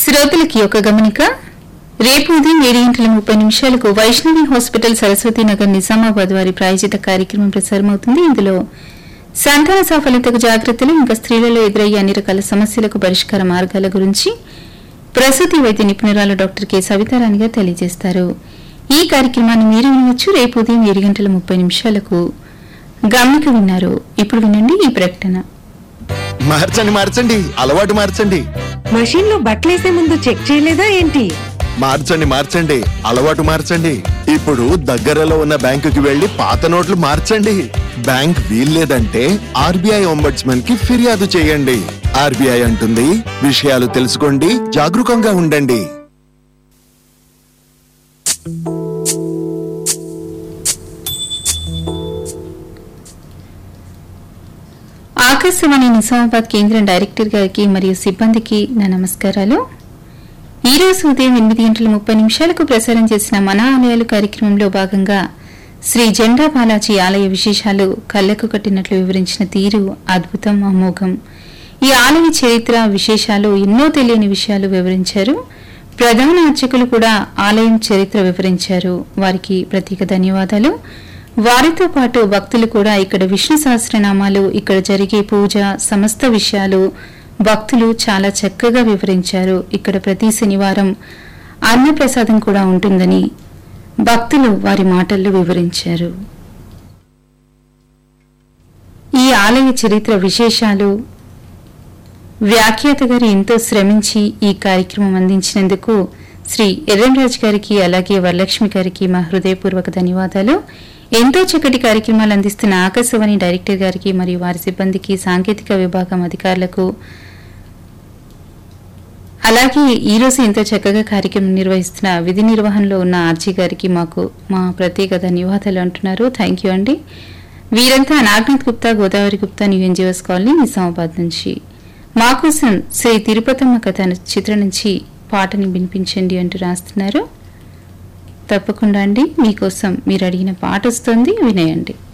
శ్రోతలకి ఒక గమనిక రేపు ఉదయం ఏడు గంటల ముప్పై నిమిషాలకు వైష్ణవి హాస్పిటల్ సరస్వతి నగర్ నిజామాబాద్ వారి ప్రాయోజిత కార్యక్రమం ప్రసారమవుతుంది ఇందులో సంతాన సాఫల్యతకు జాగ్రత్తలు ఇంకా స్త్రీలలో ఎదురయ్యే అన్ని రకాల సమస్యలకు పరిష్కార మార్గాల గురించి ప్రసూతి వైద్య నిపుణురాలు డాక్టర్ కె సవితారాణి గారు తెలియజేస్తారు ఈ కార్యక్రమాన్ని మీరు వినవచ్చు రేపు ఉదయం ఏడు గంటల ముప్పై నిమిషాలకు గమనిక విన్నారు ఇప్పుడు వినండి ఈ ప్రకటన మార్చండి మార్చండి అలవాటు మార్చండి మషీన్ లో బట్టలేసే ముందు చెక్ చేయలేదా ఏంటి మార్చండి మార్చండి అలవాటు మార్చండి ఇప్పుడు దగ్గరలో ఉన్న బ్యాంకుకి వెళ్లి పాత నోట్లు మార్చండి బ్యాంక్ వీల్లేదంటే ఆర్బీఐ ఒంబడ్స్మన్ కి ఫిర్యాదు చేయండి ఆర్బీఐ అంటుంది విషయాలు తెలుసుకోండి జాగరూకంగా ఉండండి ఆకాశవాణి నిజామాబాద్ కేంద్రం డైరెక్టర్ గారికి మరియు సిబ్బందికి నా నమస్కారాలు ఈ రోజు ఉదయం ఎనిమిది గంటల ముప్పై నిమిషాలకు ప్రసారం చేసిన మన ఆలయాలు కార్యక్రమంలో భాగంగా శ్రీ జెండా బాలాజీ ఆలయ విశేషాలు కళ్ళకు కట్టినట్లు వివరించిన తీరు అద్భుతం అమోఘం ఈ ఆలయ చరిత్ర విశేషాలు ఎన్నో తెలియని విషయాలు వివరించారు ప్రధాన అర్చకులు కూడా ఆలయం చరిత్ర వివరించారు వారికి ప్రత్యేక ధన్యవాదాలు వారితో పాటు భక్తులు కూడా ఇక్కడ విష్ణు సహస్రనామాలు ఇక్కడ జరిగే పూజ సమస్త విషయాలు భక్తులు చాలా చక్కగా వివరించారు ఇక్కడ ప్రతి శనివారం అన్నప్రసాదం కూడా ఉంటుందని భక్తులు వారి మాటల్లో వివరించారు ఈ ఆలయ చరిత్ర విశేషాలు వ్యాఖ్యాత గారు ఎంతో శ్రమించి ఈ కార్యక్రమం అందించినందుకు శ్రీ ఎర్రంరాజ్ గారికి అలాగే వరలక్ష్మి గారికి మా హృదయపూర్వక ధన్యవాదాలు ఎంతో చక్కటి కార్యక్రమాలు అందిస్తున్న ఆకాశవాణి డైరెక్టర్ గారికి మరియు వారి సిబ్బందికి సాంకేతిక విభాగం అధికారులకు అలాగే ఈ రోజు ఎంతో చక్కగా కార్యక్రమం నిర్వహిస్తున్న విధి నిర్వహణలో ఉన్న ఆర్జీ గారికి మాకు మా ప్రత్యేక ధన్యవాదాలు అంటున్నారు థ్యాంక్ యూ అండి వీరంతా Naganath Gupta Godavari Gupta new NGOs colony Nizamabad నుంచి మా కోసం శ్రీ తిరుపతమ్మ కథ అనే చిత్రం నుంచి పాటని వినిపించండి అంటూ రాస్తున్నారు తప్పకుండా అండి మీకోసం మీరు అడిగిన పాట వస్తుంది వినేయండి